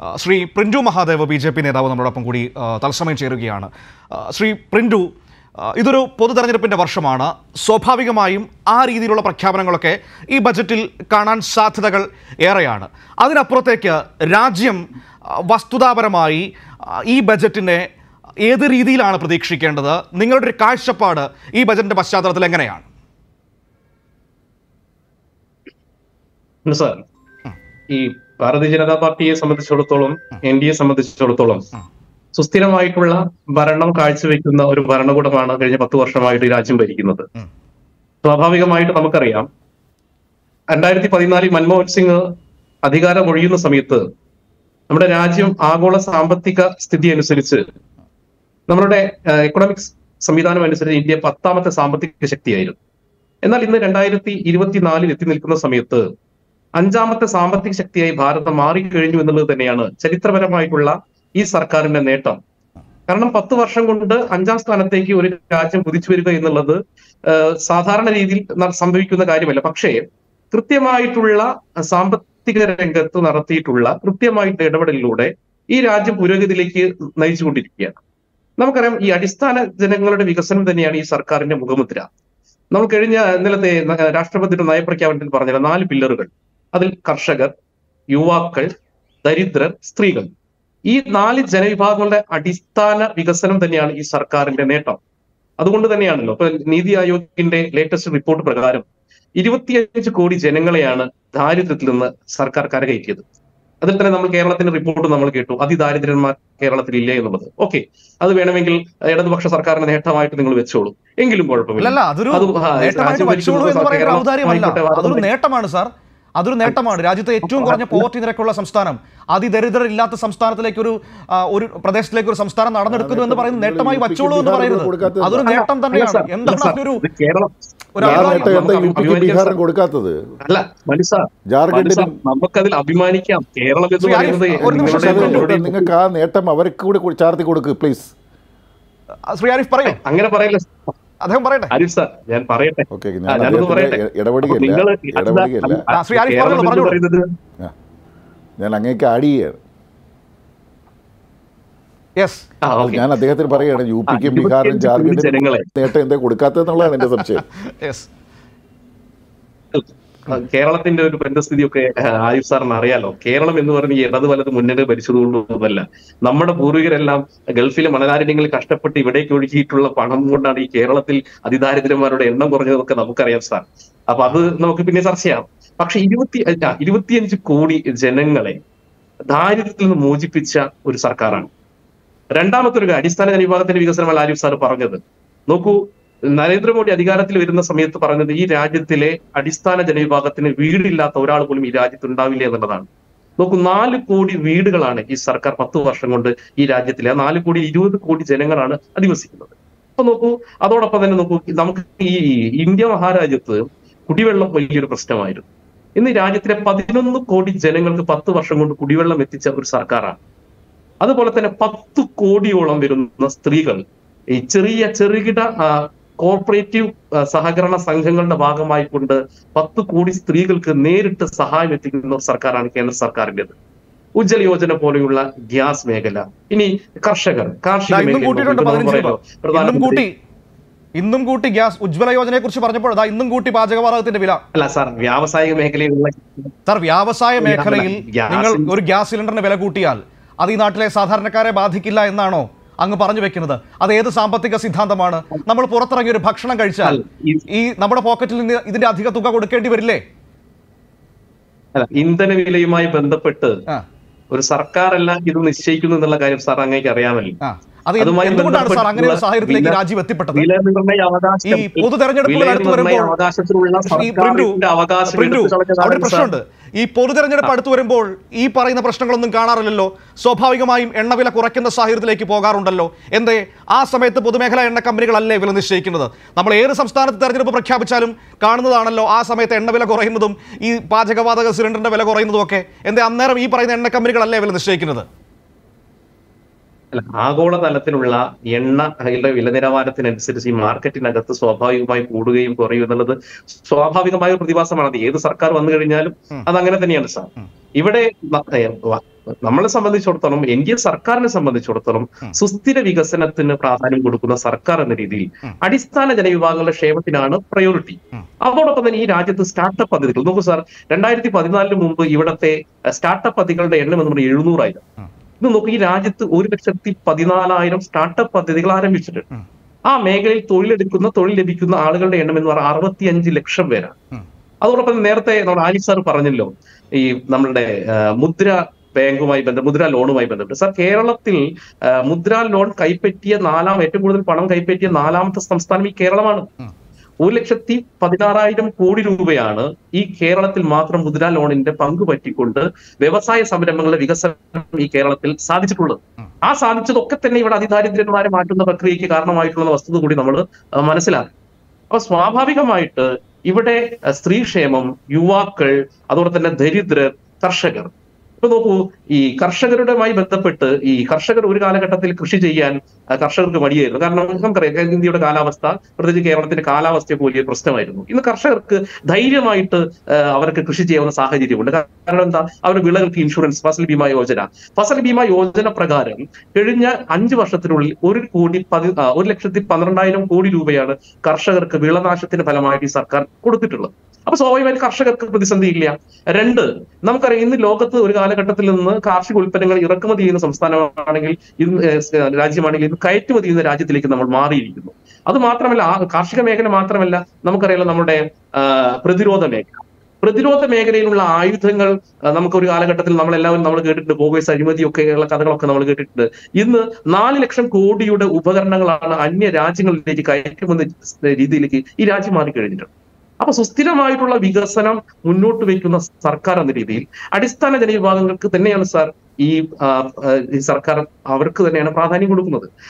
ആ, Sri Printu Mahadev B J P നേതാവ് നമ്മളോടൊപ്പം കൂടി ആ, തത്സമയം ചേരുകയാണ് ആ, ശ്രീ പ്രിൻറ്റു ആ, ഇതൊരു പൊതു തെരഞ്ഞെടുപ്പിൻ്റെ വർഷമാണ് സ്വാഭാവികമായും ആ രീതിയിലുള്ള പ്രഖ്യാപനങ്ങളൊക്കെ ഈ ബജറ്റിൽ കാണാൻ സാധ്യതകൾ ഏറെയാണ് അതിനപ്പുറത്തേക്ക് രാജ്യം ആ, വസ്തുതാപരമായി ആ, ഈ ബജറ്റിനെ ഏത് രീതിയിലാണ് പ്രതീക്ഷിക്കേണ്ടത് നിങ്ങളുടെ ഒരു കാഴ്ചപ്പാട് ഈ ബജറ്റിൻ്റെ പശ്ചാത്തലത്തിൽ എങ്ങനെയാണ് ഉണ്ട് സാർ ഈ ഭാരതീയ ജനതാ പാർട്ടിയെ സംബന്ധിച്ചിടത്തോളം എൻ ഡി എ സംബന്ധിച്ചിടത്തോളം സുസ്ഥിരമായിട്ടുള്ള ഭരണം കാഴ്ചവെക്കുന്ന ഒരു ഭരണകൂടമാണ് കഴിഞ്ഞ പത്ത് വർഷമായിട്ട് ഈ രാജ്യം ഭരിക്കുന്നത് ഉം. സ്വാഭാവികമായിട്ട് നമുക്കറിയാം രണ്ടായിരത്തി പതിനാലിൽ മൻമോഹൻ സിംഗ് അധികാരം ഒഴിയുന്ന സമയത്ത് നമ്മുടെ രാജ്യം ആഗോള സാമ്പത്തിക സ്ഥിതി അനുസരിച്ച് നമ്മളുടെ എക്കണോമിക്സ് സംവിധാനം അനുസരിച്ച് ഇന്ത്യ പത്താമത്തെ സാമ്പത്തിക ശക്തിയായിരുന്നു എന്നാൽ ഇന്ന് രണ്ടായിരത്തി ഇരുപത്തിനാലിൽ എത്തി നിൽക്കുന്ന സമയത്ത് അഞ്ചാമത്തെ സാമ്പത്തിക ശക്തിയായി ഭാരതം മാറിക്കഴിഞ്ഞു എന്നുള്ളത് തന്നെയാണ് ചരിത്രപരമായിട്ടുള്ള ഈ സർക്കാരിന്റെ നേട്ടം കാരണം പത്ത് വർഷം കൊണ്ട് അഞ്ചാം സ്ഥാനത്തേക്ക് ഒരു രാജ്യം കുതിച്ചു വരിക എന്നുള്ളത് ആഹ് സാധാരണ രീതിയിൽ ന- സംഭവിക്കുന്ന കാര്യമല്ല പക്ഷേ കൃത്യമായിട്ടുള്ള സാമ്പത്തിക രംഗത്ത് നടത്തിയിട്ടുള്ള കൃത്യമായിട്ടുള്ള ഇടപെടലിലൂടെ ഈ രാജ്യം പുരോഗതിയിലേക്ക് നയിച്ചുകൊണ്ടിരിക്കുകയാണ് നമുക്കറിയാം ഈ അടിസ്ഥാന ജനങ്ങളുടെ വികസനം തന്നെയാണ് ഈ സർക്കാരിന്റെ മുഖമുദ്ര നമ്മൾ കഴിഞ്ഞ ഇന്നലത്തെ ന- രാഷ്ട്രപതിയുടെ നയപ്രഖ്യാപനത്തിൽ പറഞ്ഞ നാല് പില്ലറുകൾ അതിൽ കർഷകർ യുവാക്കൾ ദരിദ്രർ സ്ത്രീകൾ ഈ നാല് ജനവിഭാഗങ്ങളുടെ അടിസ്ഥാന വികസനം തന്നെയാണ് ഈ സർക്കാരിന്റെ നേട്ടം അതുകൊണ്ട് തന്നെയാണല്ലോ ഇപ്പൊ നീതി ആയോഗിന്റെ ലേറ്റസ്റ്റ് റിപ്പോർട്ട് പ്രകാരം ഇരുപത്തിയഞ്ച് കോടി ജനങ്ങളെയാണ് ദാരിദ്ര്യത്തിൽ നിന്ന് സർക്കാർ കരകയറ്റിയത് അതിൽ തന്നെ നമ്മൾ കേരളത്തിന്റെ റിപ്പോർട്ട് നമ്മൾ കേട്ടു അതിദാരിദ്ര്യന്മാർ കേരളത്തിൽ ഇല്ല എന്നുള്ളത് ഓക്കെ അത് വേണമെങ്കിൽ ഇടതുപക്ഷ സർക്കാരിന്റെ നേട്ടമായിട്ട് നിങ്ങൾ വെച്ചോളൂ എങ്കിലും കുഴപ്പമില്ല അല്ലല്ല അതൊരു അത് ആ, നേട്ടമായിട്ട് രാജ്യം വച്ചോളൂ എന്ന് ഭരിക്കുന്നത് പറയുന്ന കേരളം ഔദാര്യമല്ല ആയിക്കോട്ടെ, ഭാരതം അതൊരു നേട്ടമാണ് സാർ അതൊരു നേട്ടമാണ് രാജ്യത്തെ ഏറ്റവും കുറഞ്ഞ പോവർട്ടി നിരക്കുള്ള സംസ്ഥാനം അതിദരിദ്രരില്ലാത്ത സംസ്ഥാനത്തിലേക്ക് ഒരു ആ, ഒരു പ്രദേശത്തിലേക്ക് ഒരു സംസ്ഥാനം നടന്നെടുക്കുന്നു എന്ന് പറയുന്നത് നേട്ടമായി വച്ചോളൂ എന്ന് പറയുന്നത് കൊടുക്കാത്തത് അതൊരു നേട്ടം അല്ല തന്നെയാണ് സാർ, അല്ല എന്താണ് സാർ, അതിനൊരു ഇത് കേരളം ഒരു ആ അഭിമാനം. നേട്ടം എന്താ യു പിക്ക് അഭിമാനിക്കാൻ ബീഹാറിന് സാർ. കൊടുക്കാത്തത് അല്ല മനസ്സാ ജാർഖണ്ഡിനും നമുക്കതിൽ അഭിമാനിക്കാം കേരളം എന്ന് ശ്രീ ആരിഫ്, പറയുന്നത് ഒരു നിമിഷം നിങ്ങളുടെ- ശ്രീ നിങ്ങളുടെ- നിങ്ങൾക്ക് ആ നേട്ടം അവർക്ക് കൂടി കൊ- ചാർത്തി കൊടുക്ക് പ്ലീസ് ശ്രീ ആരിഫ് പറയൂ അങ്ങനെ പറയില്ല അദ്ദേഹം പറയട്ടെ ആരിഫ് സാർ ഞാൻ പറയട്ടെ ഓക്കെ ആ, ഞാൻ ഞാനൊന്ന് പറയട്ടെ അദ്ദേഹത്തിന്റെ ഇടപെടുകയല്ല അപ്പൊ നിങ്ങള് ഇടപെടുകയല്ല ആ, ആ, ശ്രീ ആരിഫ് കേരളം പറഞ്ഞോളൂ, എന്ന് പറഞ്ഞോളൂ. പറയുന്നത് ആ. ഞാൻ അങ്ങേക്ക് ആഡ് ചെയ്യാണ് യെസ് ആ, ഓക്കേ. ഞാൻ അദ്ദേഹത്തിന് പറയുകയാണ് യു ആ, പിക്കും ബീഹാറിനും 25 കോടി ജാർഖണ്ഡിനും ജനങ്ങളെ നേട്ടം എന്താ കൊടുക്കാത്തതെന്നുള്ളതാണ് എന്റെ സംശയം യെസ് കേരളത്തിന്റെ ഒരു പരിസ്ഥിതിയൊക്കെ ആയുഷ് സാറിന് അറിയാലോ കേരളം എന്ന് പറഞ്ഞ ഈ ഇടത് വലത് മുന്നണി ഭരിച്ചതുകൊണ്ടൊന്നുമല്ല നമ്മുടെ പൂർവികരെല്ലാം ഗൾഫിലെ മണലാരണ്യങ്ങളിൽ കഷ്ടപ്പെട്ട് ഇവിടേക്ക് ഒഴുകിയിട്ടുള്ള പണം കൊണ്ടാണ് ഈ കേരളത്തിൽ അതിദാരിദ്ര്യന്മാരുടെ എണ്ണം കുറഞ്ഞതൊക്കെ നമുക്കറിയാം സാർ അപ്പൊ അത് നമുക്ക് പിന്നെ ചർച്ച ചെയ്യാം പക്ഷെ ഇരുപത്തി അല്ല, ഇരുപത്തിയഞ്ച് കോടി ജനങ്ങളെ ദാരിദ്ര്യത്തിൽ നിന്ന് മോചിപ്പിച്ച ഒരു സർക്കാരാണ് രണ്ടാമത്തെ ഒരു കാര്യം, അടിസ്ഥാന ജനവിഭാഗത്തിന്റെ വികസനമല്ല ആരിഫ് സാർ പറഞ്ഞത് നോക്കൂ നരേന്ദ്രമോദി അധികാരത്തിൽ വരുന്ന സമയത്ത് പറഞ്ഞത് ഈ രാജ്യത്തിലെ അടിസ്ഥാന ജനവിഭാഗത്തിന് വീടില്ലാത്ത ഒരാൾ പോലും ഈ രാജ്യത്ത് ഉണ്ടാവില്ല എന്നുള്ളതാണ് നോക്കൂ നാല് കോടി വീടുകളാണ് ഈ സർക്കാർ പത്ത് വർഷം കൊണ്ട് ഈ രാജ്യത്തിലെ ആ നാല് കോടി ഇരുപത് കോടി ജനങ്ങളാണ് അധിവസിക്കുന്നത് അപ്പൊ നോക്കൂ അതോടൊപ്പം തന്നെ നോക്കൂ നമുക്ക് ഈ ഇന്ത്യ മഹാരാജ്യത്ത് കുടിവെള്ളം വലിയൊരു പ്രശ്നമായിരുന്നു ഇന്ന് ഈ രാജ്യത്തിലെ പതിനൊന്ന് കോടി ജനങ്ങൾക്ക് പത്ത് വർഷം കൊണ്ട് കുടിവെള്ളം എത്തിച്ച ഒരു സർക്കാരാണ് അതുപോലെ തന്നെ പത്ത് കോടിയോളം വരുന്ന സ്ത്രീകൾ ഈ ചെറിയ ചെറുകിട ആ, കോർപ്പറേറ്റീവ് ആ, സഹകരണ സംഘങ്ങളുടെ ഭാഗമായിക്കൊണ്ട് പത്ത് കോടി സ്ത്രീകൾക്ക് നേരിട്ട് സഹായം എത്തിക്കുന്ന ഒരു സർക്കാരാണ് കേന്ദ്ര സർക്കാരിൻ്റെത് ഉജ്ജൽ യോജന പോലെയുള്ള ഗ്യാസ് മേഖല ഇനി കർഷകർ കാർഷിക ദാ ഇന്നും മേഖല കൂട്ടിയിട്ടുണ്ട് ഇപ്പൊ നമ്മൾ പതിനഞ്ച് രൂപ പറയുന്നു, ഇന്നും പ്രധാനമന്ത്രി കൂട്ടി ഇന്നും കൂട്ടി ഗ്യാസ് ഉജ്ജ്വല യോജനയെ കുറിച്ച് പറഞ്ഞപ്പോൾ ദാ ഇന്നും കൂട്ടി പാചകവാതകത്തിന്റെ വില അല്ല സാർ വ്യാവസായിക മേഖലയിലുള്ള സാർ വ്യവസായ അല്ല, മേഖലയിൽ ഗ്യാസിന് നിങ്ങൾ ഒരു ഗ്യാസ് സിലിണ്ടറിന് വില കൂട്ടിയാൽ അത് ഈ നാട്ടിലെ സാധാരണക്കാരെ ബാധിക്കില്ല എന്നാണോ അങ്ങ് പറഞ്ഞു വെക്കുന്നത് അത് ഏത് സാമ്പത്തിക സിദ്ധാന്തമാണ് നമ്മൾ പുറത്തിറങ്ങി ഒരു ഭക്ഷണം കഴിച്ചാൽ അല്ല, ഈ- ഈ നമ്മുടെ പോക്കറ്റിൽ നിന്ന് ഇതിന്റെ അധിക തുക കൊടുക്കേണ്ടി വരില്ലേ അല്ല, ഇന്ധന വിലയുമായി ബന്ധപ്പെട്ട് ആ ഒരു സർക്കാരല്ല ഇത് നിശ്ചയിക്കുന്നു എന്നുള്ള കാര്യം സാർ അങ്ങേക്ക് അറിയാമല്ലോ ആ അത് അതുമായി എന്തുകൊണ്ടാണ് സാർ അങ്ങനെ ഒരു ബന്ധപ്പെട്ടുള്ള സാഹചര്യത്തിലേക്ക് വില- രാജ്യം എത്തിപ്പെട്ടത് വില നിർണ്ണയ അവകാശം ഈ പൊതു തെരഞ്ഞെടുപ്പുകൾ വില അടുത്ത് നിർണ്ണയ വരുമ്പോൾ അവകാശത്തിലുള്ള ഈ പ്രിന്റു, സർക്കാരിന്റെ അവകാശം പ്രിന്റു, എടുത്തു കളഞ്ഞ അവിടെ ഒരു കാര്യം സാർ. പ്രശ്നമുണ്ട് ഈ പൊതു തെരഞ്ഞെടുപ്പ് അടുത്ത് വരുമ്പോൾ ഈ പറയുന്ന പ്രശ്നങ്ങളൊന്നും കാണാറില്ലല്ലോ സ്വാഭാവികമായും എണ്ണവില കുറയ്ക്കുന്ന സാഹചര്യത്തിലേക്ക് പോകാറുണ്ടല്ലോ എന്തേ ആ സമയത്ത് പൊതുമേഖലാ എണ്ണ കമ്പനികളല്ലേ വില നിശ്ചയിക്കുന്നത് നമ്മൾ ഏത് സംസ്ഥാനത്ത് തെരഞ്ഞെടുപ്പ് പ്രഖ്യാപിച്ചാലും കാണുന്നതാണല്ലോ ആ സമയത്ത് എണ്ണവില കുറയുന്നതും ഈ പാചകവാതക സിലിണ്ടറിന്റെ വില കുറയുന്നതും ഒക്കെ എന്തേ അന്നേരം ഈ പറയുന്ന എണ്ണ കമ്പനികളല്ലേ വില നിശ്ചയിക്കുന്നത് അല്ല, ആഗോള തലത്തിലുള്ള എണ്ണയുടെ വില നിലവാരത്തിനനുസരിച്ച് ഈ മാർക്കറ്റിനകത്ത് സ്വാഭാവികമായി കൂടുകയും കുറയും എന്നുള്ളത് സ്വാഭാവികമായ ഒരു പ്രതിഭാസമാണ് അത് ഏത് സർക്കാർ വന്നു കഴിഞ്ഞാലും അത് അങ്ങനെ തന്നെയാണ് സാർ ഇവിടെ ന- ഏ, വ- നമ്മളെ സംബന്ധിച്ചിടത്തോളം എൻ ഡി എ സർക്കാരിനെ സംബന്ധിച്ചിടത്തോളം സുസ്ഥിര വികസനത്തിന് പ്രാധാന്യം കൊടുക്കുന്ന സർക്കാർ എന്ന രീതിയിൽ അടിസ്ഥാന ജനവിഭാഗങ്ങളുടെ ക്ഷേമത്തിനാണ് പ്രയോറിറ്റി അതോടൊപ്പം തന്നെ ഈ രാജ്യത്ത് സ്റ്റാർട്ടപ്പ് പദ്ധതികൾ നോക്കൂ സാർ രണ്ടായിരത്തി പതിനാലിന് മുമ്പ് ഇവിടത്തെ സ്റ്റാർട്ടപ്പ് പദ്ധതികളുടെ എണ്ണം എന്ന് പറയുന്നത് എഴുന്നൂറായിരം ഇത് നോക്കൂ ഈ രാജ്യത്ത് ഒരു ലക്ഷത്തി പതിനാലായിരം സ്റ്റാർട്ടപ്പ് പദ്ധതികൾ ആരംഭിച്ചിട്ടുണ്ട് ആ മേഖലയിൽ തൊഴിലെടുക്കുന്ന തൊഴിൽ ലഭിക്കുന്ന ആളുകളുടെ എണ്ണം എന്ന് പറഞ്ഞാൽ അറുപത്തിയഞ്ച് ലക്ഷം പേരാണ് അതോടൊപ്പം നേരത്തെ നമ്മുടെ ആലിഫ് സാർ പറഞ്ഞല്ലോ ഈ നമ്മളുടെ ആ, മുദ്ര ബാങ്കുമായി ബന്ധം മുദ്ര ലോണുമായി ബന്ധപ്പെട്ട് സാർ കേരളത്തിൽ ആ, മുദ്ര ലോൺ കൈപ്പറ്റിയ നാലാം ഏറ്റവും കൂടുതൽ പണം കൈപ്പറ്റിയ നാലാമത്തെ സംസ്ഥാനം ഈ കേരളമാണ് ഒരു ലക്ഷത്തി പതിനാറായിരം കോടി രൂപയാണ് ഈ കേരളത്തിൽ മാത്രം മുദ്ര ലോണിന്റെ പങ്ക് പറ്റിക്കൊണ്ട് വ്യവസായ സംരംഭങ്ങളുടെ വികസനം ഈ കേരളത്തിൽ സാധിച്ചിട്ടുള്ളത് ആ സാധിച്ചതൊക്കെ തന്നെ ഇവിടെ അതിദാരിദ്ര്യന്മാരെ മാറ്റുന്ന പ്രക്രിയയ്ക്ക് കാരണമായിട്ടുള്ള വസ്തുത കൂടി നമ്മൾ മനസ്സിലാക്കും അപ്പൊ സ്വാഭാവികമായിട്ട് ഇവിടെ അഹ് സ്ത്രീക്ഷേമം യുവാക്കൾ അതോടെ തന്നെ ദരിദ്രർ കർഷകർ ഇപ്പൊ നോക്കൂ ഈ കർഷകരുമായി ബന്ധപ്പെട്ട് ഈ കർഷകർ ഒരു കാലഘട്ടത്തിൽ കൃഷി ചെയ്യാൻ അഹ് കർഷകർക്ക് മടിയായിരുന്നു കാരണം നമുക്കറിയാം ഇന്ത്യയുടെ കാലാവസ്ഥ പ്രത്യേകിച്ച് കേരളത്തിന്റെ കാലാവസ്ഥയൊക്കെ വലിയ പ്രശ്നമായിരുന്നു ഇന്ന് കർഷകർക്ക് ധൈര്യമായിട്ട് അഹ് അവർക്ക് കൃഷി ചെയ്യാവുന്ന സാഹചര്യമുണ്ട് കാരണം എന്താ അവരുടെ വിളകൾക്ക് ഇൻഷുറൻസ് ഫസൽ ബീമ യോജന ഫസൽ ബീമ യോജന പ്രകാരം കഴിഞ്ഞ അഞ്ച് വർഷത്തിനുള്ളിൽ ഒരു കോടി പതി ആ, ഒരു ലക്ഷത്തി പന്ത്രണ്ടായിരം കോടി രൂപയാണ് കർഷകർക്ക് വിളനാശത്തിന് ഫലമായിട്ട് ഈ സർക്കാർ കൊടുത്തിട്ടുള്ളത് അപ്പൊ സ്വാഭാവികമായും കർഷകർക്ക് പ്രതിസന്ധി ഇല്ല രണ്ട് നമുക്കറിയാം ഇന്ന് ലോകത്ത് ഒരു കാലഘട്ടത്തിൽ നിന്ന് കാർഷിക ഉൽപ്പന്നങ്ങൾ ഇറക്കുമതി ചെയ്യുന്ന സംസ്ഥാനമാണെങ്കിൽ ഇന്ന് ഏഹ് രാജ്യമാണെങ്കിൽ ഇന്ന് കയറ്റുമതി ചെയ്യുന്ന രാജ്യത്തിലേക്ക് നമ്മൾ മാറിയിരിക്കുന്നു അത് മാത്രമല്ല ആ കാർഷിക മേഖല മാത്രമല്ല നമുക്കറിയാലോ നമ്മുടെ ആ, പ്രതിരോധ മേഖല പ്രതിരോധ മേഖലയിലുള്ള ആയുധങ്ങൾ ആ, നമുക്കൊരു കാലഘട്ടത്തിൽ നമ്മൾ എല്ലാവരും നമ്മൾ കേട്ടിട്ടുണ്ട് ബോഗേഴ്സ് അഴിമതിയൊക്കെയുള്ള കഥകളൊക്കെ നമ്മൾ കേട്ടിട്ടുണ്ട് ഇന്ന് നാല് ലക്ഷം കോടിയുടെ ഉപകരണങ്ങളാണ് അന്യ രാജ്യങ്ങളിലേക്ക് കയറ്റുമെന്ന രീതിയിലേക്ക് ഈ രാജ്യം മാറി കഴിഞ്ഞിട്ടുണ്ട് അപ്പൊ സുസ്ഥിരമായിട്ടുള്ള വികസനം മുന്നോട്ട് വയ്ക്കുന്ന സർക്കാർ എന്ന രീതിയിൽ അടിസ്ഥാന ജനവിഭാഗങ്ങൾക്ക് തന്നെയാണ് സാർ ഈ ആ, ആ, ഈ സർക്കാർ അവർക്ക് തന്നെയാണ് പ്രാധാന്യം കൊടുക്കുന്നത്